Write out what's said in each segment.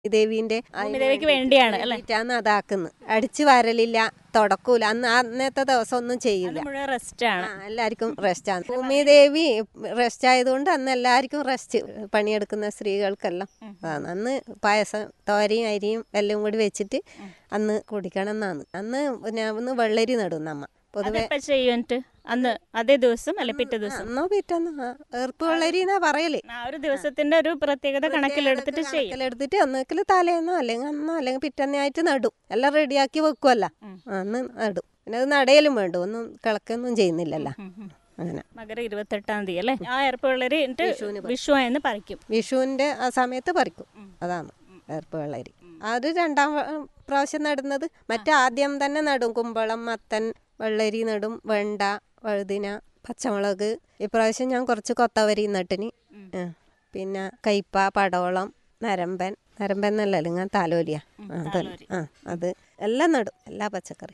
ദേവീന്റെ ഭൂമിദേവിക്ക് വേണ്ടിയാണ് അല്ലേ? വേണ്ടിയിട്ടാണ് അതാക്കുന്നത് അടിച്ചു വരലില്ല തുടക്കൂല അന്ന് അന്നത്തെ ദിവസം ഒന്നും ചെയ്യില്ല അത് മുഴുവൻ റെസ്റ്റ് ആണ് ആ, എല്ലാവർക്കും റെസ്റ്റ് ആണ് ഭൂമിദേവി റെസ്റ്റ് ആയതുകൊണ്ട് അന്ന് എല്ലാവർക്കും റെസ്റ്റ് പണിയെടുക്കുന്ന സ്ത്രീകൾക്കെല്ലാം അതാണ് അന്ന് പായസം തോരയും അരിയും എല്ലാം കൂടി വെച്ചിട്ട് അന്ന് കുടിക്കണം എന്നാണ് അന്ന് പിന്നെ അന്ന് വെള്ളരി നടും നമ്മ പൊതുവെ അതെപ്പോ ചെയ്യും അന്ന് അതേ ദിവസം അല്ലെ പിറ്റേ ദിവസം അന്നോ പിറ്റന്നോ ഏർപ്പ് വെള്ളരി എന്നാ പറയല് ആ ഒരു ദിവസത്തിന്റെ ഒരു പ്രത്യേകത കണക്കിലെടുത്തിട്ട് ചെയ്യും കണക്കിലെടുത്തിട്ട് ഒന്നുകിൽ തലേന്നോ അല്ലെങ്കിൽ അന്നോ അല്ലെങ്കിൽ പിറ്റന്നായിട്ട് നടും എല്ലാം റെഡിയാക്കി വെക്കുമല്ല അന്ന് നടും പിന്നെ അത് നടയലും വേണ്ട ഒന്നും കിളക്കൊന്നും ചെയ്യുന്നില്ലല്ലോ അങ്ങനെ മകര ഇരുപത്തെട്ടാം തീയതി അല്ലേ ആ ഏർപ്പ് പിള്ളേര് വിഷു എന്ന് പറിക്കും വിഷുവിന്റെ ആ സമയത്ത് പറിക്കും അതാണ് ഏർപ്പ് വെള്ളരി അത് രണ്ടാം വ- പ്രാവശ്യം നടുന്നത് മറ്റേ ആദ്യം തന്നെ നടും കുമ്പളം മത്തൻ വെള്ളരി നടും വെണ്ട വഴുതിന പച്ചമുളക് ഇപ്രാവശ്യം ഞാൻ കുറച്ച് കൊത്തവരി നട്ടിന് ആ. പിന്നെ കയ്പ പടവളം നരമ്പൻ നരമ്പൻ എന്നല്ലല്ലോ ഇങ്ങനെ താലോലിയ ആ, അത് ആ അത് എല്ലാം നടും എല്ലാ പച്ചക്കറി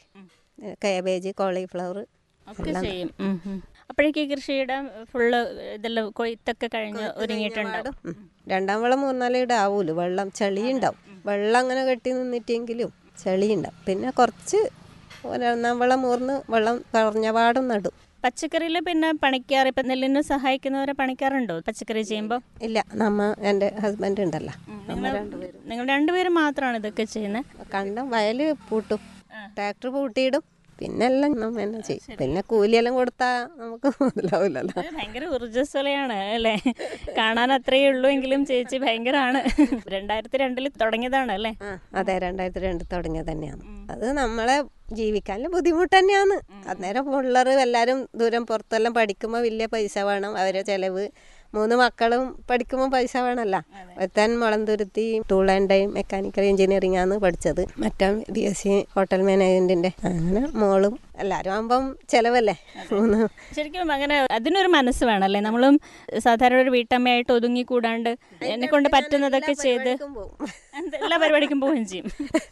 കാബേജ് കോളിഫ്ലവർ ഒക്കെ ചെയ്യും ഉം, ഉം. അപ്പോഴേക്ക് ഈ കൃഷിയുടെ ഫുള്ള് ഇതെല്ലാം കൊയ്ത്തൊക്കെ കഴിഞ്ഞ് ഒരുങ്ങിയിട്ടുണ്ടാവും ഉം. രണ്ടാം വളം മൂന്നാലേ ഇടാവൂലു വെള്ളം ചെളി ഉണ്ടാവും വെള്ളം അങ്ങനെ കെട്ടി നിന്നിട്ടെങ്കിലും ചെളി ഉണ്ടാവും പിന്നെ കുറച്ച് ഒന്നാം വളം മൂർന്ന് വെള്ളം കുറഞ്ഞ പാടും നടും പച്ചക്കറിയിൽ പിന്നെ പണിക്കാർ ഇപ്പം നെല്ലിന് സഹായിക്കുന്നവരെ പണിക്കാറുണ്ടോ പച്ചക്കറി ചെയ്യുമ്പോൾ ഇല്ല നമ്മ എൻ്റെ ഹസ്ബൻഡ് ഉണ്ടല്ലോ നമ്മ രണ്ടുപേരും നിങ്ങൾ രണ്ടുപേരും മാത്രമാണ് ഇതൊക്കെ ചെയ്യുന്നത് കണ്ടം വയൽ പൂട്ടും ട്രാക്ടർ പൂട്ടിയിടും പിന്നെ എല്ലാം നമ്മ തന്നെ ചെയ്യും പിന്നെ കൂലിയെല്ലാം കൊടുത്താൽ നമുക്ക് മുതലാവില്ലല്ലോ ഇത് ഭയങ്കര ഊർജ്ജസ്വലയാണ് അല്ലേ കാണാൻ അത്രയേ ഉള്ളൂ എങ്കിലും ചേച്ചി ഭയങ്കരമാണ് രണ്ടായിരത്തി രണ്ടിൽ തുടങ്ങിയതാണ് അല്ലേ ആ അതെ രണ്ടായിരത്തി രണ്ട് തുടങ്ങിയത് തന്നെയാണ് അത് നമ്മളെ ജീവിക്കാനുള്ള ബുദ്ധിമുട്ട് തന്നെയാണ് അന്നേരം പിള്ളേർ എല്ലാവരും ദൂരം പുറത്തെല്ലാം പഠിക്കുമ്പോൾ വലിയ പൈസ വേണം അവരെ ചെലവ് മൂന്ന് മക്കളും പഠിക്കുമ്പോൾ പൈസ വേണമല്ല ഒരുത്തൻ Mulanthuruthy tool and die mechanical engineering ആണ് പഠിച്ചത് മറ്റൻ ബി എസ് സി ഹോട്ടൽ മാനേജ്മെന്റിന്റെ അങ്ങനെ മോളും എല്ലാവരും ആകുമ്പം ചെലവല്ലേ മൂന്ന് ശരിക്കും അങ്ങനെ അതിനൊരു മനസ്സ് വേണമല്ലേ നമ്മളും സാധാരണ ഒരു വീട്ടമ്മയായിട്ട് ഒതുങ്ങി കൂടാണ്ട് എന്നെ കൊണ്ട് പറ്റുന്നതൊക്കെ ചെയ്ത് പോകും. എന്ത് എല്ലാ പരിപാടിക്കും പോവുകയും ചെയ്യും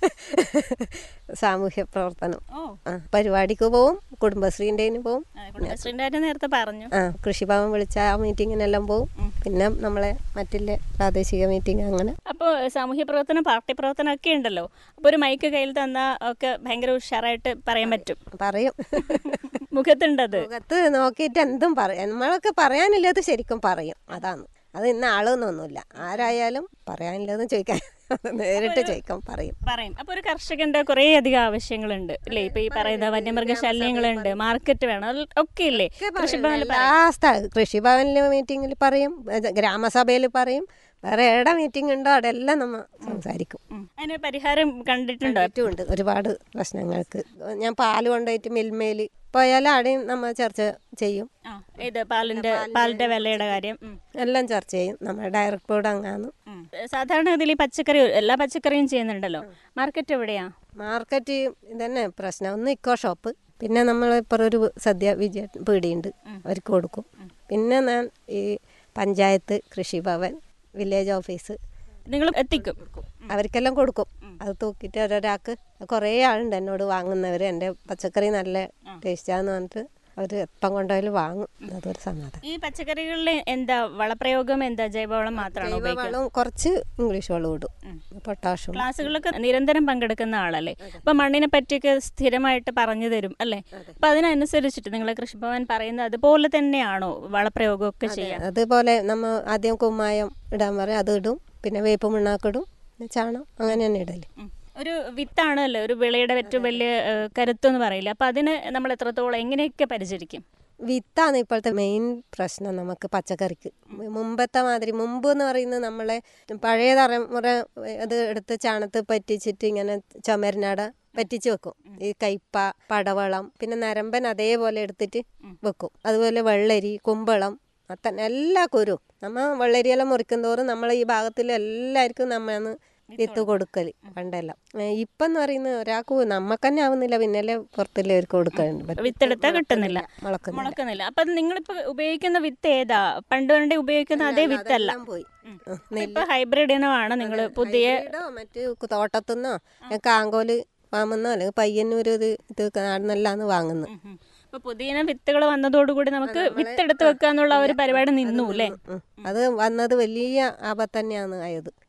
സാമൂഹ്യ പ്രവർത്തനം ഓ ആ, പരിപാടിക്ക് പോവും കുടുംബശ്രീൻ്റെ പോവും ആ, കുടുംബശ്രീൻ്റെ കാര്യം നേരത്തെ പറഞ്ഞു ആ കൃഷിഭവൻ വിളിച്ച ആ മീറ്റിങ്ങിനെല്ലാം പോവും പിന്നെ നമ്മളെ മറ്റുള്ള പ്രാദേശിക മീറ്റിംഗ് അങ്ങനെ അപ്പോൾ സാമൂഹ്യ പ്രവർത്തനം പാർട്ടി പ്രവർത്തനം ഒക്കെ ഉണ്ടല്ലോ അപ്പോൾ ഒരു മൈക്ക് കയ്യിൽ തന്നാൽ ഒക്കെ ഭയങ്കര ഉഷാറായിട്ട് പറയാൻ പറ്റും പറയും മുഖത്തുണ്ടത് മുഖത്ത് നോക്കിയിട്ട് എന്തും പറയും നമ്മളൊക്കെ പറയാനില്ലത് ശരിക്കും പറയും അതാണ് അത് ഇന്ന ആളെന്നൊന്നുമില്ല ആരായാലും പറയാനില്ലത് ചോദിക്കാൻ നേരിട്ട് ചോദിക്കാൻ പറയും പറയും അപ്പോൾ ഒരു കർഷകന്റെ കുറേ അധികം ആവശ്യങ്ങളുണ്ട് അല്ലേ ഇപ്പൊ ഈ പറയുന്ന വന്യമൃഗ ശല്യങ്ങളുണ്ട് മാർക്കറ്റ് വേണം അത് ഒക്കെ ഇല്ലേ കൃഷിഭവനിൽ എല്ലാ സ്ഥല കൃഷിഭവനിൽ മീറ്റിങ്ങിൽ പറയും ഗ്രാമസഭയിൽ പറയും വേറെ എവിടെ മീറ്റിംഗ് ഉണ്ടോ അവിടെ എല്ലാം നമ്മൾ സംസാരിക്കും ഉം. അതിന് പരിഹാരം കണ്ടിട്ടുണ്ടോ ഉണ്ട് ഒരുപാട് പ്രശ്നങ്ങൾക്ക് ഞാൻ പാല് കൊണ്ടുപോയിട്ട് മിൽമയിൽ പോയാൽ അവിടെയും നമ്മൾ ചർച്ച ചെയ്യും ആ ഇത് പാലിന്റെ പാലിന്റെ വിലയുടെ കാര്യം ഉം. എല്ലാം ചർച്ച ചെയ്യും നമ്മുടെ ഡയറക്ട് ബോർഡ് അങ്ങാന്ന് ഉം. സാധാരണ ഇതിൽ പച്ചക്കറി എല്ലാ പച്ചക്കറിയും ചെയ്യുന്നുണ്ടല്ലോ മാർക്കറ്റ് എവിടെയാ മാർക്കറ്റ് ഇതന്നെ പ്രശ്നം ഒന്ന് ഇക്കോ ഷോപ്പ് പിന്നെ നമ്മൾ ഇപ്പോൾ ഒരു സദ്യ വിജയ പീടിയുണ്ട് അവർക്ക് കൊടുക്കും പിന്നെ ഞാൻ ഈ പഞ്ചായത്ത് കൃഷിഭവൻ വില്ലേജ് ഓഫീസ് നിങ്ങൾ എത്തിക്കും അവർക്കെല്ലാം കൊടുക്കും അത് തൂക്കിയിട്ട് ഓരോരാൾക്ക് കുറേ ആളുണ്ട് എന്നോട് വാങ്ങുന്നവർ എൻ്റെ പച്ചക്കറി നല്ല ടേസ്റ്റാന്ന് പറഞ്ഞിട്ട് അവർ എപ്പം കൊണ്ടുപോയാലും വാങ്ങും അതൊരു സമാധാനം ഈ പച്ചക്കറികളിൽ എന്താ വളപ്രയോഗം എന്താ ജൈവവളം മാത്രമാണോ ഉപയോഗിക്കുന്നത് വളം കുറച്ച് ഇംഗ്ലീഷ് വളം ഇടും പൊട്ടാഷ്യം ക്ലാസ്സുകളിലൊക്കെ നിരന്തരം പങ്കെടുക്കുന്ന ആളല്ലേ അപ്പൊ മണ്ണിനെ പറ്റിയൊക്കെ സ്ഥിരമായിട്ട് പറഞ്ഞു തരും അല്ലേ അപ്പൊ അതിനനുസരിച്ചിട്ട് നിങ്ങളെ കൃഷിഭവൻ പറയുന്നത് അതുപോലെ തന്നെയാണോ വളപ്രയോഗമൊക്കെ ചെയ്യാൻ അതുപോലെ നമ്മൾ ആദ്യം കുമ്മായം ഇടാൻ പറയും അത് ഇടും പിന്നെ വേപ്പ് മിണ്ണാക്കിടും പിന്നെ ചാണം അങ്ങനെ തന്നെ ഇടല് ഉം. ഒരു വിത്താണല്ലോ ഒരു വിളയുടെ ഏറ്റവും വലിയ ഏഹ്, കരുത്തെന്ന് പറയില്ല അപ്പൊ അതിന് നമ്മൾ എത്രത്തോളം എങ്ങനെയൊക്കെ പരിചരിക്കും വിത്താണ് ഇപ്പോഴത്തെ മെയിൻ പ്രശ്നം നമുക്ക് പച്ചക്കറിക്ക് മുമ്പത്തെ മാതിരി മുമ്പ് എന്ന് പറയുന്നത് നമ്മളെ പഴയ തലമുറ അത് എടുത്ത് ചാണത്ത് പറ്റിച്ചിട്ട് ഇങ്ങനെ ചുമരിനട പറ്റിച്ച് വെക്കും ഈ കയ്പ പടവളം പിന്നെ നരമ്പൻ അതേപോലെ എടുത്തിട്ട് വെക്കും അതുപോലെ വെള്ളരി കുമ്പളം അത്തന്നെ എല്ലാ കുരും നമ്മ വെള്ളരിയെല്ലാം മുറിക്കും തോറും നമ്മളെ ഈ ഭാഗത്തിൽ എല്ലാവർക്കും നമ്മന്ന് വിത്ത് കൊടുക്കല് പണ്ടെല്ലാം ഏ, ഇപ്പം എന്ന് പറയുന്നത് ഒരാൾക്ക് നമുക്ക് തന്നെ ആവുന്നില്ല പിന്നല്ലേ പുറത്തുള്ളവർക്ക് കൊടുക്കാൻ വിത്തെടുത്താൽ കിട്ടുന്നില്ല മുളക്കുന്നില്ല മുളക്കുന്നില്ല അപ്പൊ അത് നിങ്ങളിപ്പോ ഉപയോഗിക്കുന്ന വിത്ത് ഏതാ പണ്ട് പണ്ടേ ഉപയോഗിക്കുന്ന അതേ വിത്തല്ല എല്ലാം പോയി ഉം. ഇപ്പൊ ഹൈബ്രിഡ് ഇനമാണ് നിങ്ങൾ പുതിയ ഹൈബ്രിഡോ മറ്റ് തോട്ടത്തുനിന്നോ കാങ്കോല് ഫാമെന്നോ അല്ലെങ്കിൽ പയ്യന്നൂർ ഇത് ഇത് നാടുന്നെല്ലാന്ന് വാങ്ങുന്നു ഉം, ഉം. ഇപ്പൊ പുതിയ വിത്തുകൾ വന്നതോടുകൂടി നമുക്ക് വിത്തെടുത്ത് വെക്കുക എന്നുള്ള ഒരു പരിപാടി നിന്നു അല്ലേ ഉം. അത് വന്നത് വലിയ ആപത്ത് തന്നെയാണ് ആയത്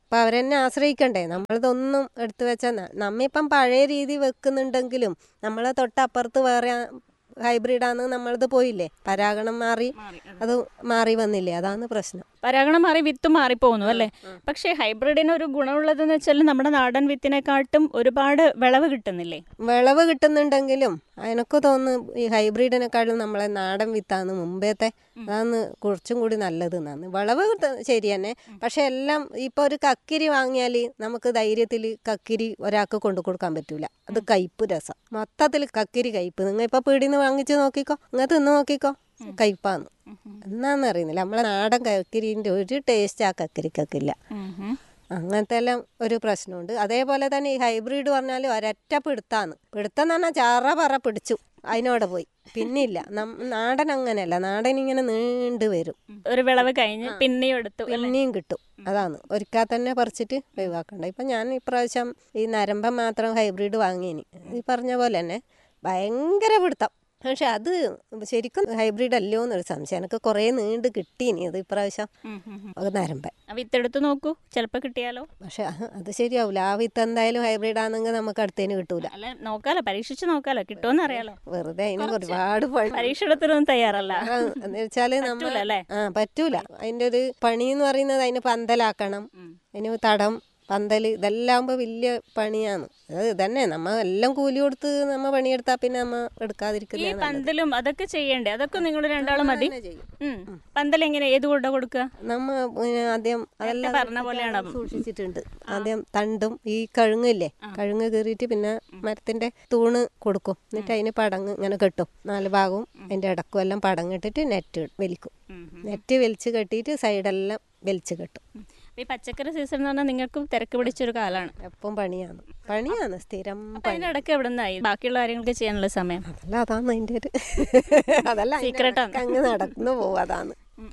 അപ്പം അവരെന്നെ ആശ്രയിക്കണ്ടേ നമ്മളിതൊന്നും എടുത്തു വെച്ചാൽ നമ്മിപ്പം പഴയ രീതി വെക്കുന്നുണ്ടെങ്കിലും നമ്മളെ തൊട്ടപ്പുറത്ത് വേറെ ഹൈബ്രിഡാന്ന് നമ്മളത് പോയില്ലേ പരാഗണം മാറി അത് മാറി വന്നില്ലേ അതാണ് പ്രശ്നം പരാഗണം മാറി വിത്ത് മാറിപ്പോകുന്നു അല്ലേ പക്ഷേ ഹൈബ്രിഡിന് ഒരു ഗുണമുള്ളതെന്ന് വെച്ചാൽ നമ്മുടെ നാടൻ വിത്തിനെക്കാട്ടും ഒരുപാട് വിളവ് കിട്ടുന്നില്ലേ വിളവ് കിട്ടുന്നുണ്ടെങ്കിലും എനിക്ക് തോന്നുന്നു ഈ ഹൈബ്രിഡിനെക്കാളും നമ്മളെ നാടൻ വിത്താണ് മുമ്പേത്തെ അതാണ് കുറച്ചും കൂടി നല്ലത് എന്നാണ് വിളവ് കിട്ട- ശരി തന്നെ പക്ഷെ എല്ലാം ഇപ്പൊ ഒരു കക്കിരി വാങ്ങിയാൽ നമുക്ക് ധൈര്യത്തിൽ കക്കിരി ഒരാൾക്ക് കൊണ്ടു കൊടുക്കാൻ പറ്റൂല അത് കയ്പ് രസം മൊത്തത്തിൽ കക്കിരി കയ്പ് നിങ്ങൾ ഇപ്പൊ പീടിന്ന് വാങ്ങിച്ച് നോക്കിക്കോ നിങ്ങൾ തിന്ന് നോക്കിക്കോ കയ്പാന്ന് എന്നാന്ന് അറിയുന്നില്ല നമ്മളെ നാടൻ കക്കിരിന്റെ ഒരു ടേസ്റ്റ് ആ കക്കിരിക്കൊക്കില്ല അങ്ങനത്തെ എല്ലാം ഒരു പ്രശ്നമുണ്ട് അതേപോലെ തന്നെ ഈ ഹൈബ്രിഡ് പറഞ്ഞാൽ ഒരൊറ്റ പിടുത്താന്ന് പിടുത്തം എന്ന് പറഞ്ഞാൽ ചാറ പറ പിടിച്ചു അതിനോടെ പോയി പിന്നില്ല നം നാടൻ അങ്ങനെയല്ല നാടൻ ഇങ്ങനെ നീണ്ടു വരും ഒരു വിളവ് കഴിഞ്ഞ് പിന്നെയും എടുത്തു അല്ലേ? പിന്നെയും കിട്ടും അതാണ് ഒരിക്കൽ തന്നെ പറിച്ചിട്ട് ഒഴിവാക്കണ്ട ഇപ്പം ഞാൻ ഇപ്രാവശ്യം ഈ നരമ്പം മാത്രം ഹൈബ്രിഡ് വാങ്ങിയിനി ഈ പറഞ്ഞ പോലെ തന്നെ ഭയങ്കര പിടുത്തം പക്ഷെ അത് ശരിക്കും ഹൈബ്രിഡ് അല്ലോ എന്നൊരു സംശയം എനിക്ക് കുറേ നീണ്ട് കിട്ടീനി അത് ഇപ്രാവശ്യം ഉം, ഉം, ഉം. അത് നരമ്പൻ ആ വിത്തെടുത്ത് നോക്കൂ ചിലപ്പോൾ കിട്ടിയാലോ പക്ഷെ അഹ് അത് ശരിയാവില്ല ആ വിത്ത് എന്തായാലും ഹൈബ്രിഡ് ആണെങ്കിൽ നമുക്ക് അടുത്തേന് കിട്ടൂല അല്ല നോക്കാലോ പരീക്ഷിച്ച് നോക്കാലോ കിട്ടുമെന്ന് അറിയാലോ വെറുതെ അതിന് ഒരുപാട് പണി പരീക്ഷണത്തിനൊന്നും തയ്യാറല്ല ആ, എന്ന് വെച്ചാല് നമ്മ പറ്റൂല അല്ലേ? ആ പറ്റൂല അതിന്റെ ഒരു പണി എന്ന് പറയുന്നത് അതിന് പന്തലാക്കണം അതിന് തടം പന്തല് ഇതെല്ലാം ആകുമ്പോ വലിയ പണിയാണ് അത് തന്നെ നമ്മ എല്ലാം കൂലി കൊടുത്ത് നമ്മ പണിയെടുത്താ പിന്നെ നമ്മ ഈ എടുക്കാതിരിക്കില്ല പന്തലും അതൊക്കെ ചെയ്യണ്ടേ അതൊക്കെ നിങ്ങൾ രണ്ടാളും മതി ചെയ്യും. ഉം. പന്തൽ എങ്ങനെ ഏത് കൊണ്ട കൊടുക്കുക നമ്മ പിന്നെ ആദ്യം അതെല്ലാം പറഞ്ഞ പോലെയാണോ? സൂക്ഷിച്ചിട്ടുണ്ട് ആദ്യം തണ്ടും ഈ കഴുങ്ങില്ലേ കഴുങ്ങ് കീറിയിട്ട് പിന്നെ മരത്തിന്റെ തൂണ് കൊടുക്കും എന്നിട്ട് അതിന് പടങ്ങ് ഇങ്ങനെ കെട്ടും നാല് ഭാഗവും അതിന്റെ ഇടക്കും എല്ലാം പടങ്ങിട്ടിട്ട് നെറ്റ് വലിക്കും നെറ്റ് വലിച്ച് കെട്ടിയിട്ട് സൈഡെല്ലാം വലിച്ച് കെട്ടും ഉം. ഈ പച്ചക്കറി സീസൺ എന്ന് പറഞ്ഞാൽ നിങ്ങൾക്കും തിരക്ക് പിടിച്ചൊരു കാലമാണ് എപ്പം പണിയാണ് പണിയാണ് സ്ഥിരം അപ്പൊ അതിന്റെ ഇടയ്ക്ക് എവിടെ നിന്നായി ബാക്കിയുള്ള കാര്യങ്ങൾക്ക് ചെയ്യാനുള്ള സമയം അതല്ല അതാണ് അതിന്റെ ഒരു അതല്ല അതിന്റെ Secret ആണ്. ഇടയ്ക്ക് അങ്ങ് നടന്നു പോവും അതാണ്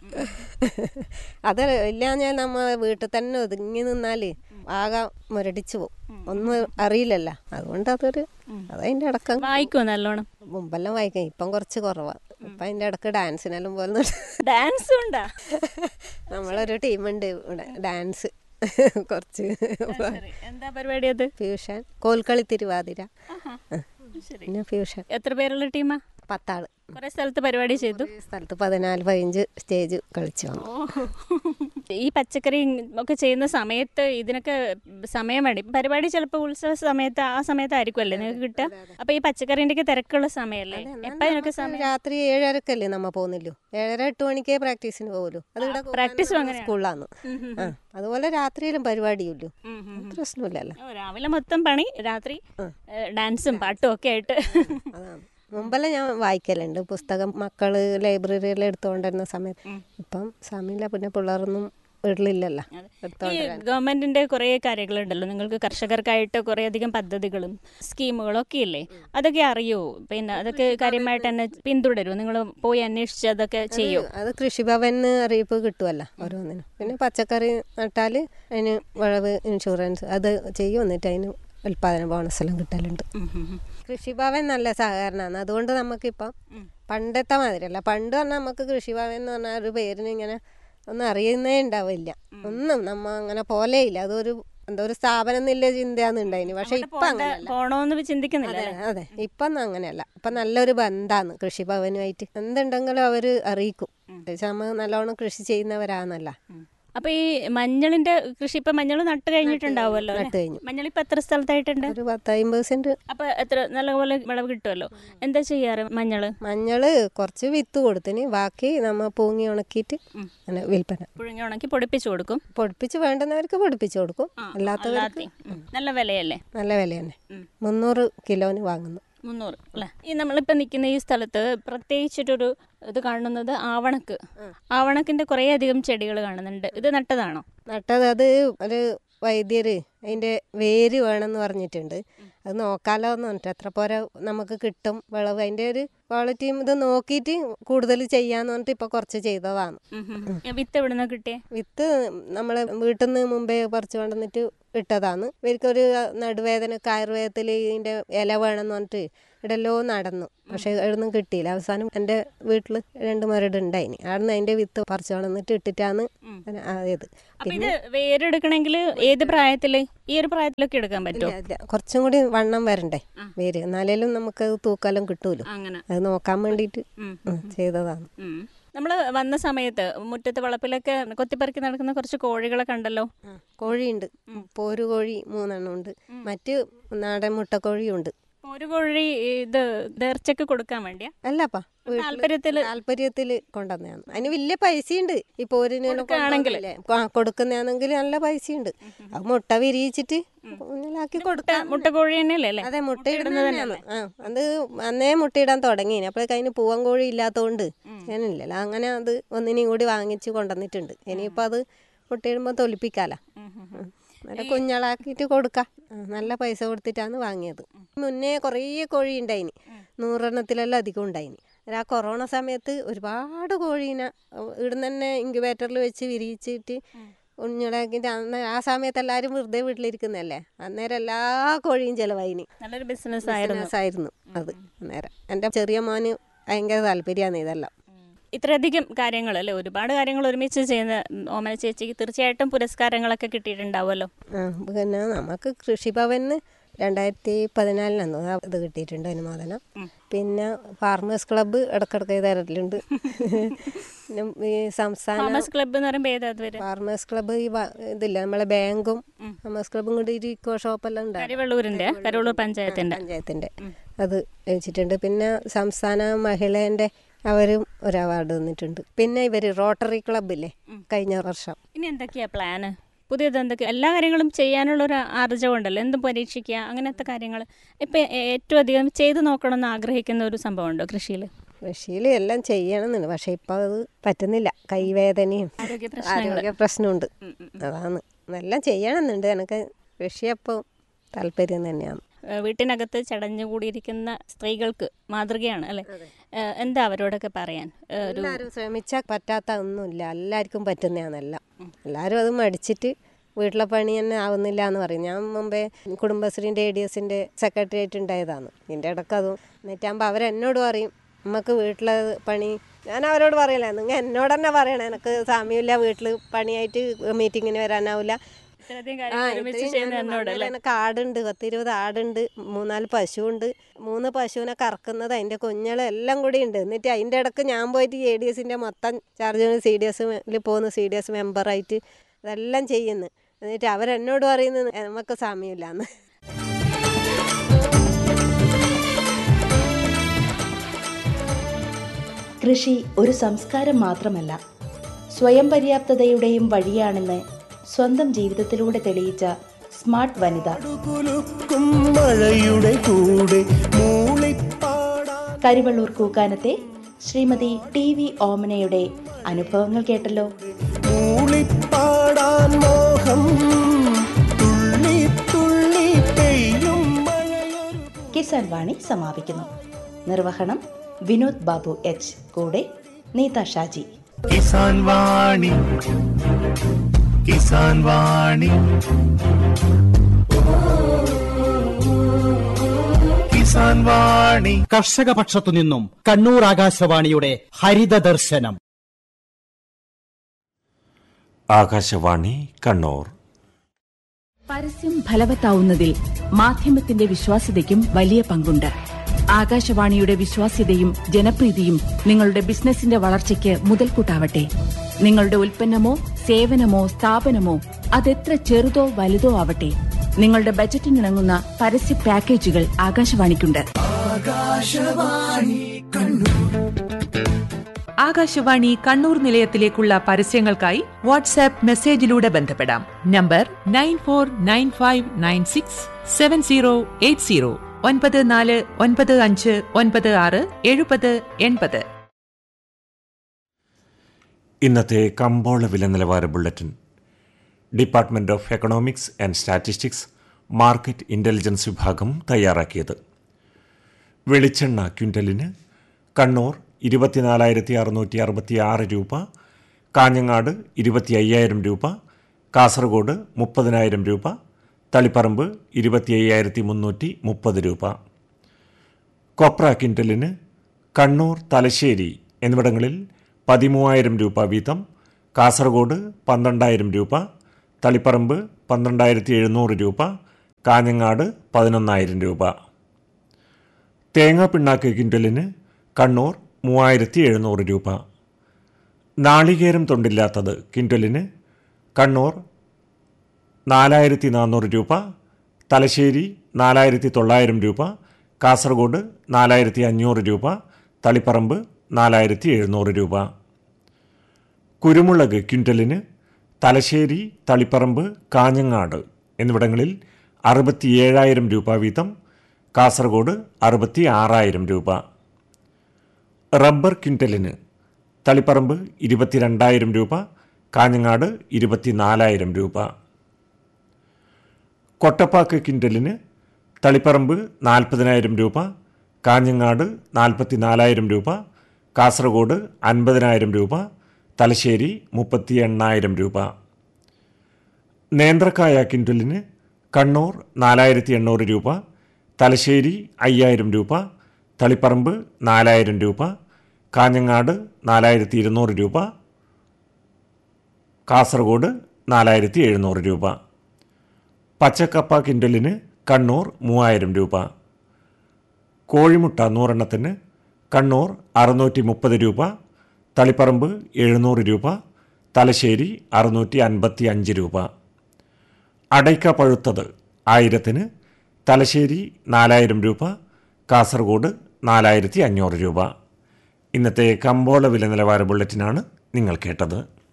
അത് ഇല്ലാഞ്ഞാൽ നമ്മ വീട്ടിൽ തന്നെ ഒതുങ്ങി നിന്നാല് ആകെ മുരടിച്ചു പോവും ഒന്നും അറിയില്ലല്ലോ അതുകൊണ്ട് അതൊരു അതതിന്റെ ഇടക്കം വായിക്കുമോ നല്ലോണം മുമ്പെല്ലാം വായിക്കാം ഇപ്പം കുറച്ച് കുറവാണ് ഇപ്പം അതിന്റെ ഇടക്ക് ഡാൻസിനെല്ലാം പോലെ ഡാൻസ് ഉണ്ടാ നമ്മളൊരു ടീമുണ്ട് ഇവിടെ ഡാൻസ് കുറച്ച് ശരി. എന്താ പരിപാടി അത് ഫ്യൂഷൻ കോൽക്കളി തിരുവാതിര ശരി പിന്നെ ഫ്യൂഷൻ എത്ര പേരുള്ള ടീമാ പത്താള് കുറെ സ്ഥലത്ത് പരിപാടി ചെയ്തു ഒരു സ്ഥലത്ത് പതിനാല് പതിനഞ്ച് സ്റ്റേജ് കളിച്ചു വന്നു ഈ പച്ചക്കറി ഒക്കെ ചെയ്യുന്ന സമയത്ത് ഇതിനൊക്കെ സമയം വേണ്ടി പരിപാടി ചിലപ്പോൾ ഉത്സവ സമയത്ത് ആ സമയത്തായിരിക്കുമല്ലേ നിങ്ങൾക്ക് കിട്ടുക അപ്പൊ ഈ പച്ചക്കറിന്റെ ഒക്കെ തിരക്കുള്ള സമയമല്ലേ എപ്പോ ഇതിനൊക്കെ സമയം രാത്രി ഏഴരക്കല്ലേ നമ്മ പോകുന്നില്ലോ ഏഴര എട്ട് മണിക്കേ പ്രാക്ടീസിന് പോകുമല്ലോ അത് ഇവിടെ പ്രാക്ടീസും അങ്ങനെയാണ്. സ്കൂളിലാണ് ആ അതുപോലെ രാത്രിയിലും പരിപാടിയില്ലോ ഉം, ഉം, ഉം. പ്രശ്നമില്ലല്ലോ ഓ, രാവിലെ മൊത്തം പണി രാത്രി ഏ, ഡാൻസും പാട്ടും ഒക്കെ ആയിട്ട് അതാണ് മുമ്പെല്ലാം ഞാൻ വായിക്കലുണ്ട് പുസ്തകം മക്കള് ലൈബ്രറിയിലെല്ലാം എടുത്തുകൊണ്ടിരുന്ന സമയത്ത് ഇപ്പം സമയമില്ല പിന്നെ പിള്ളേരൊന്നും വീട്ടിലില്ലല്ലോ ഈ എടുത്തോണ്ട് ഗവൺമെന്റിന്റെ കുറെ കാര്യങ്ങളുണ്ടല്ലോ നിങ്ങൾക്ക് കർഷകർക്കായിട്ട് കുറെ അധികം പദ്ധതികളും സ്കീമുകളും ഒക്കെ ഇല്ലേ അതൊക്കെ അറിയോ പിന്നെ അതൊക്കെ കാര്യമായിട്ട് തന്നെ പിന്തുടരുമോ നിങ്ങൾ പോയി അന്വേഷിച്ച് അതൊക്കെ ചെയ്യോ അത് കൃഷിഭവന് അറിയിപ്പ് കിട്ടുമല്ലോ ഓരോന്നിനും പിന്നെ പച്ചക്കറി നട്ടാൽ അതിന് വിളവ് ഇൻഷുറൻസ് അത് ചെയ്യും എന്നിട്ട് അതിന് ഉൽപാദന ബോണസ് എല്ലാം കിട്ടലുണ്ട് ഉം, ഉം, ഉം. കൃഷിഭവൻ നല്ല സഹകരണമാണ് അതുകൊണ്ട് നമുക്കിപ്പം പണ്ടത്തെ മാതിരിയല്ല പണ്ട് പറഞ്ഞാൽ നമുക്ക് കൃഷിഭവൻ എന്ന് പറഞ്ഞാൽ ഒരു പേരിന് ഇങ്ങനെ ഒന്നും അറിയുന്നേ ഉണ്ടാവില്ല ഒന്നും നമ്മ അങ്ങനെ പോലെയില്ല അതൊരു എന്താ ഒരു സ്ഥാപനം എന്നുള്ള ചിന്തയാന്ന് ഉണ്ടായിന് പക്ഷെ ഇപ്പൊ പോണ്ട- അങ്ങനെയല്ല പോണോന്ന് ചിന്തിക്കുന്നില്ല അതെ അതെ ഇപ്പൊ ഒന്നും അങ്ങനെയല്ല ഇപ്പൊ നല്ലൊരു ബന്ധാന്ന് കൃഷിഭവനുമായിട്ട് എന്തുണ്ടെങ്കിലും അവര് അറിയിക്കും പക്ഷെ നമ്മ നല്ലോണം കൃഷി ചെയ്യുന്നവരാന്നല്ല അപ്പൊ ഈ മഞ്ഞളിന്റെ കൃഷി ഇപ്പൊ മഞ്ഞൾ നട്ട് കഴിഞ്ഞിട്ടുണ്ടാവുമല്ലോ അല്ലേ? നട്ട് കഴിഞ്ഞു. മഞ്ഞൾ ഇപ്പൊ എത്ര സ്ഥലത്തായിട്ടുണ്ട് ഒരു പത്ത് അമ്പത് സെന്റ് അപ്പൊ എത്ര നല്ലപോലെ വിളവ് കിട്ടുമല്ലോ എന്താ ചെയ്യാറ് മഞ്ഞള് മഞ്ഞള് കുറച്ച് വിത്ത് കൊടുത്തിന് ബാക്കി നമ്മ പൂങ്ങി ഉണക്കിയിട്ട് അങ്ങനെ വിൽപ്പന പുഴുങ്ങി ഉണക്കി പൊടിപ്പിച്ചു കൊടുക്കും പൊടിപ്പിച്ച് വേണ്ടുന്നവർക്ക് പൊടിപ്പിച്ചു കൊടുക്കും അല്ലാത്തവർക്ക് അല്ലാതെ ഉം. നല്ല വിലയല്ലേ നല്ല വില തന്നെ മുന്നൂറ് കിലോന് വാങ്ങുന്നു മുന്നൂറ് അല്ലേ ഈ നമ്മളിപ്പോൾ നിൽക്കുന്ന ഈ സ്ഥലത്ത് പ്രത്യേകിച്ചിട്ടൊരു ഇത് കാണുന്നത് ആവണക്ക് ആവണക്കിന്റെ കുറേ അധികം ചെടികൾ കാണുന്നുണ്ട് ഇത് നട്ടതാണോ നട്ടത് അത് ഒരു വൈദ്യര് അതിന്റെ വേര് വേണമെന്ന് പറഞ്ഞിട്ടുണ്ട് അത് നോക്കാലോ എന്ന് പറഞ്ഞിട്ട് എത്ര പോരെ നമുക്ക് കിട്ടും വിളവ് അതിന്റെ ഒരു ക്വാളിറ്റിയും ഇത് നോക്കിയിട്ട് കൂടുതൽ ചെയ്യാന്ന് പറഞ്ഞിട്ട് ഇപ്പൊ കുറച്ച് ചെയ്തതാണ് വിത്ത് എവിടുന്ന കിട്ടിയേ വിത്ത് നമ്മളെ വീട്ടിൽ നിന്ന് മുമ്പേ പറിച്ചു കൊണ്ടുവന്നിട്ട് ഇട്ടതാണ് ഇവർക്കൊരു നടുവേദനക്ക് ആയുർവേദത്തിൽ ഇതിൻ്റെ ഇല വേണമെന്ന് പറഞ്ഞിട്ട് ഇവിടെല്ലോ നടന്നു പക്ഷെ എവിടുന്നും കിട്ടിയില്ല അവസാനം എൻ്റെ വീട്ടിൽ രണ്ട് മരട് ഉണ്ടായിനി അവിടുന്ന് അതിൻ്റെ വിത്ത് പറിച്ചു കൊണ്ടുവന്നിട്ട് ഇട്ടിട്ടാണ് അങ്ങനെ ആയത് അപ്പൊ ഇത് വേരെടുക്കണമെങ്കിൽ ഏത് പ്രായത്തില് ഈ ഒരു പ്രായത്തിലൊക്കെ എടുക്കാൻ പറ്റുമോ ഇല്ല, ഇല്ല. കുറച്ചും കൂടി വണ്ണം വരണ്ടേ വേര് എന്നാലേലും നമുക്ക് തൂക്കാലം കിട്ടൂലോ അങ്ങനെ അത് നോക്കാൻ വേണ്ടിയിട്ട് ഉം. ഉം, ചെയ്തതാണ് നമ്മൾ വന്ന സമയത്ത് മുറ്റത്ത് വളപ്പിലൊക്കെ കൊത്തിപ്പറിക്കി നടക്കുന്ന കുറച്ച് കോഴികളെ കണ്ടല്ലോ ആ, കോഴിയുണ്ട് പോരു കോഴി മൂന്നെണ്ണം ഉണ്ട് മറ്റ് നാടൻ മുട്ടക്കോഴിയുണ്ട് അപ്പൊ ഒരു കോഴി ഇത് നേർച്ചക്ക് കൊടുക്കാൻ വേണ്ടിയാ അല്ലപ്പാ താല്പര്യത്തില് താല്പര്യത്തില് കൊണ്ടുവന്നതാണ് അതിന് വലിയ പൈസയുണ്ട് ഈ പോരിന് കൊടുക്കുന്നതാണെങ്കിൽ നല്ല പൈസയുണ്ട് അത് മുട്ട വിരിയിച്ചിട്ട് കുഞ്ഞിലാക്കി കൊടുക്കാം മുട്ടക്കോഴി തന്നെയല്ലേ അല്ലേ അതെ മുട്ട ഇടുന്നതന്നെയാണ് ആ അത് അന്നേ മുട്ടയിടാൻ തുടങ്ങി അപ്പോഴേക്ക് അതിന് പൂവൻ കോഴി ഇല്ലാത്തതുകൊണ്ട് ഞാനില്ലല്ലോ അങ്ങനെ അത് ഒന്നിനെയും കൂടി വാങ്ങിച്ച് കൊണ്ടുവന്നിട്ടുണ്ട് ഇനിയിപ്പോൾ അത് മുട്ടയിടുമ്പോൾ തൊലിപ്പിക്കാലോ ഉം. നല്ല കുഞ്ഞളാക്കിയിട്ട് കൊടുക്കാം ആ, നല്ല പൈസ കൊടുത്തിട്ടാണ് വാങ്ങിയത് മുന്നേ കുറേ കോഴി ഉണ്ടായിനി നൂറെണ്ണത്തിലെല്ലാം അധികം ഉണ്ടായിനി ആ കൊറോണ സമയത്ത് ഒരുപാട് കോഴീനെ ഇവിടുന്ന് തന്നെ ഇൻക്യുബേറ്ററിൽ വെച്ച് വിരിയിച്ചിട്ട് കുഞ്ഞുങ്ങളാക്കിയിട്ട് അന്ന് ആ സമയത്ത് എല്ലാവരും വെറുതെ വീട്ടിലിരിക്കുന്നതല്ലേ അന്നേരം എല്ലാ കോഴിയും ചിലവായിനി നല്ലൊരു ബിസിനസ് ആയിരുന്നു ആയിരുന്നു അത് അന്നേരം എൻ്റെ ചെറിയ മോന് ഭയങ്കര താല്പര്യമാണ് ഇതെല്ലാം ഇത്രയധികം കാര്യങ്ങൾ അല്ലേ ഒരുപാട് കാര്യങ്ങൾ ഒരുമിച്ച് ചെയ്യുന്ന ഓമന ചേച്ചിക്ക് തീർച്ചയായിട്ടും പുരസ്കാരങ്ങളൊക്കെ കിട്ടിയിട്ടുണ്ടാവുമല്ലോ ആ പിന്നെ നമുക്ക് കൃഷിഭവന് രണ്ടായിരത്തി പതിനാലിനാണ് ഇത് കിട്ടിയിട്ടുണ്ട് അനുമോദനം പിന്നെ ഫാർമേഴ്സ് ക്ലബ്ബ് ഇടക്കിടക്ക് തരലുണ്ട് പിന്നെ ഈ സംസ്ഥാന ഫാമസ് ക്ലബ്ബ് എന്ന് പറയുമ്പോൾ ഏതാ അതുവരെ ഫാർമേഴ്സ് ക്ലബ്ബ് ഈ വ- ഇതില്ല നമ്മളെ ബാങ്കും ഫാർമേഴ്സ് ക്ലബ്ബും കൂടി ഒരു ഇക്കോ ഷോപ്പെല്ലാം ഉണ്ടാവും കരിവള്ളൂരിന്റെ കരുവള്ളൂർ പഞ്ചായത്തിന്റെ പഞ്ചായത്തിൻ്റെ അത് വെച്ചിട്ടുണ്ട് പിന്നെ സംസ്ഥാന മഹിളേൻ്റെ അവരും ഒരു അവാർഡ് തന്നിട്ടുണ്ട് പിന്നെ ഇവർ റോട്ടറി ക്ലബ്ബില്ലേ കഴിഞ്ഞ വർഷം ഇനി എന്തൊക്കെയാ പ്ലാന് പുതിയത് എന്തൊക്കെ എല്ലാ കാര്യങ്ങളും ചെയ്യാനുള്ള ഒരു ആർജവം ഉണ്ടല്ലോ എന്തും പരീക്ഷിക്കുക അങ്ങനത്തെ കാര്യങ്ങൾ ഇപ്പം ഏറ്റവും അധികം ചെയ്തു നോക്കണമെന്ന് ആഗ്രഹിക്കുന്ന ഒരു സംഭവമുണ്ടോ കൃഷിയിൽ കൃഷിയിൽ എല്ലാം ചെയ്യണമെന്നുണ്ട് പക്ഷെ ഇപ്പം അത് പറ്റുന്നില്ല കൈവേദനയും ആരോഗ്യ ആരോഗ്യ പ്രശ്നമുണ്ട് അതാണ് എല്ലാം ചെയ്യണമെന്നുണ്ട് എനിക്ക് കൃഷി അപ്പോൾ താല്പര്യം തന്നെയാണ് ഏഹ് വീട്ടിനകത്ത് ചടഞ്ഞുകൂടിയിരിക്കുന്ന സ്ത്രീകൾക്ക് മാതൃകയാണ് അല്ലേ ഏഹ് എന്താ അവരോടൊക്കെ പറയാൻ ഏഹ് ഒരു എല്ലാവരും ശ്രമിച്ചാൽ പറ്റാത്ത ഒന്നുമില്ല എല്ലാവർക്കും പറ്റുന്നതാണെല്ലാം എല്ലാവരും അത് മടിച്ചിട്ട് വീട്ടിലെ പണി തന്നെ ആവുന്നില്ല എന്ന് പറയും ഞാൻ മുമ്പേ കുടുംബശ്രീൻ്റെ എ ഡി എസിൻ്റെ സെക്രട്ടറി ആയിട്ട് ഉണ്ടായതാണ് ഇതിൻ്റെ ഇടയ്ക്ക് അതും എന്നിട്ടാകുമ്പോൾ അവരെന്നോട് പറയും നമുക്ക് വീട്ടിലെ പണി ഞാൻ അവരോട് പറയില്ല നിങ്ങൾ എന്നോട് തന്നെ പറയണേ എനിക്ക് സമയമില്ല വീട്ടിൽ പണിയായിട്ട് മീറ്റിങ്ങിന് വരാനാവില്ല ഇത്രയധികം ആ, കാര്യങ്ങൾ ഒരുമിച്ച് ഇത്രയും ചെയ്യുന്ന ഞാൻ എന്നോട് അല്ലേ എനിക്ക് ആടുണ്ട് പത്തിരുപത് ആടുണ്ട് മൂന്നാല് പശുവുണ്ട് മൂന്ന് പശുവിനെ കറക്കുന്നത് അതിൻ്റെ കുഞ്ഞുങ്ങൾ എല്ലാം കൂടി ഉണ്ട് എന്നിട്ട് അതിൻ്റെ ഇടക്ക് ഞാൻ പോയിട്ട് എ ഡി എസിൻ്റെ മൊത്തം ചാർജ് സി ഡി എസിൽ പോകുന്നു സി ഡി എസ് മെമ്പറായിട്ട് അതെല്ലാം ചെയ്യുന്നു എന്നിട്ട് അവരെന്നോട് പറയുന്നത് നമുക്ക് സമയമില്ലാന്ന് കൃഷി ഒരു സംസ്കാരം മാത്രമല്ല സ്വയം പര്യാപ്തതയുടെയും വഴിയാണെന്ന് സ്വന്തം ജീവിതത്തിലൂടെ തെളിയിച്ച സ്മാർട്ട് വനിത കുലുക്കും മഴയുടെ കൂടെ മൂളിപ്പാടാൻ കരിവള്ളൂർ കൂക്കാനത്തെ ശ്രീമതി ടി വി ഓമനയുടെ അനുഭവങ്ങൾ കേട്ടല്ലോ മൂളിപ്പാടാൻ മോഹം തുള്ളി തുള്ളി പെയ്യും മഴയൊരു കിസാൻ വാണി സമാപിക്കുന്നു നിർവഹണം വിനോദ് ബാബു എച്ച് കൂടെ നീത ഷാജി കിസാൻ വാണി കിസാൻ വാണി കിസാൻ വാണി കർഷക പക്ഷത്തു നിന്നും കണ്ണൂർ ആകാശവാണിയുടെ ഹരിത ദർശനം ആകാശവാണി കണ്ണൂർ പരസ്യം ഫലവത്താവുന്നതിൽ മാധ്യമത്തിന്റെ വിശ്വാസ്യതയ്ക്കും വലിയ പങ്കുണ്ട് ആകാശവാണിയുടെ വിശ്വാസ്യതയും ജനപ്രീതിയും നിങ്ങളുടെ ബിസിനസിന്റെ വളർച്ചയ്ക്ക് മുതൽക്കൂട്ടാവട്ടെ നിങ്ങളുടെ ഉൽപ്പന്നമോ സേവനമോ സ്ഥാപനമോ അതെത്ര ചെറുതോ വലുതോ ആവട്ടെ നിങ്ങളുടെ ബജറ്റിനിണങ്ങുന്ന പരസ്യ പാക്കേജുകൾ ആകാശവാണിക്കുണ്ട് ആകാശവാണി കണ്ണൂർ നിലയത്തിലേക്കുള്ള പരസ്യങ്ങൾക്കായി വാട്സാപ്പ് മെസ്സേജിലൂടെ ബന്ധപ്പെടാം number nine four nine five nine six seven zero eight zero ഒൻപത് നാല് ഒൻപത് അഞ്ച് ഒൻപത് ആറ് എഴുപത് എൺപത് ഇന്നത്തെ കമ്പോള വില നിലവാര bulletin department of economics and statistics market intelligence വിഭാഗം തയ്യാറാക്കിയത് വെളിച്ചെണ്ണ ക്വിൻ്റലിന് കണ്ണൂർ ഇരുപത്തിനാലായിരത്തി അറുന്നൂറ്റി അറുപത്തി ആറ് രൂപ കാഞ്ഞങ്ങാട് ഇരുപത്തി അയ്യായിരം രൂപ കാസർഗോഡ് മുപ്പതിനായിരം രൂപ തളിപ്പറമ്പ് ഇരുപത്തി അയ്യായിരത്തി മുന്നൂറ്റി മുപ്പത് രൂപ കൊപ്ര ക്വിൻ്റലിന് കണ്ണൂർ തലശ്ശേരി എന്നിവിടങ്ങളിൽ പതിമൂവായിരം രൂപ വീതം കാസർഗോഡ് പന്ത്രണ്ടായിരം രൂപ തളിപ്പറമ്പ് പന്ത്രണ്ടായിരത്തി എഴുന്നൂറ് രൂപ കാഞ്ഞങ്ങാട് പതിനൊന്നായിരം രൂപ തേങ്ങാ പിണ്ണാക്ക് ക്വിൻ്റലിന് കണ്ണൂർ മൂവായിരത്തി എഴുന്നൂറ് രൂപ നാളികേരം തൊണ്ടില്ലാത്തത് ക്വിൻ്റലിന് കണ്ണൂർ നാലായിരത്തി നാനൂറ് രൂപ തലശ്ശേരി നാലായിരത്തി തൊള്ളായിരം രൂപ കാസർഗോഡ് നാലായിരത്തി അഞ്ഞൂറ് രൂപ തളിപ്പറമ്പ് നാലായിരത്തി എഴുന്നൂറ് രൂപ കുരുമുളക് ക്വിൻ്റലിന് തലശ്ശേരി തളിപ്പറമ്പ് കാഞ്ഞങ്ങാട് എന്നിവിടങ്ങളിൽ അറുപത്തി ഏഴായിരം രൂപ വീതം കാസർഗോഡ് അറുപത്തി ആറായിരം രൂപ റബ്ബർ ക്വിൻ്റലിന് തളിപ്പറമ്പ് ഇരുപത്തിരണ്ടായിരം രൂപ കാഞ്ഞങ്ങാട് ഇരുപത്തിനാലായിരം രൂപ കൊട്ടപ്പാക്ക് ക്വിൻ്റലിന് തളിപ്പറമ്പ് നാൽപ്പതിനായിരം രൂപ കാഞ്ഞങ്ങാട് നാൽപ്പത്തിനാലായിരം രൂപ കാസർഗോഡ് അൻപതിനായിരം രൂപ തലശ്ശേരി മുപ്പത്തി എണ്ണായിരം രൂപ നേന്ത്രക്കായ ക്വിൻ്റലിന് കണ്ണൂർ നാലായിരത്തി എണ്ണൂറ് രൂപ തലശ്ശേരി അയ്യായിരം രൂപ തളിപ്പറമ്പ് നാലായിരം രൂപ കാഞ്ഞങ്ങാട് നാലായിരത്തി ഇരുന്നൂറ് രൂപ കാസർഗോഡ് നാലായിരത്തി എഴുന്നൂറ് രൂപ പച്ചക്കപ്പ കിൻഡലിന് കണ്ണൂർ മൂവായിരം രൂപ കോഴിമുട്ട നൂറെണ്ണത്തിന് കണ്ണൂർ അറുന്നൂറ്റി മുപ്പത് രൂപ തളിപ്പറമ്പ് എഴുന്നൂറ് രൂപ തലശ്ശേരി അറുന്നൂറ്റി അൻപത്തി അഞ്ച് രൂപ അടയ്ക്ക പഴുത്തത് ആയിരത്തിന് തലശ്ശേരി നാലായിരം രൂപ കാസർഗോഡ് നാലായിരത്തി അഞ്ഞൂറ് രൂപ ഇന്നത്തെ കമ്പോള വില നിലവാര ബുള്ളറ്റിനാണ് നിങ്ങൾ കേട്ടത്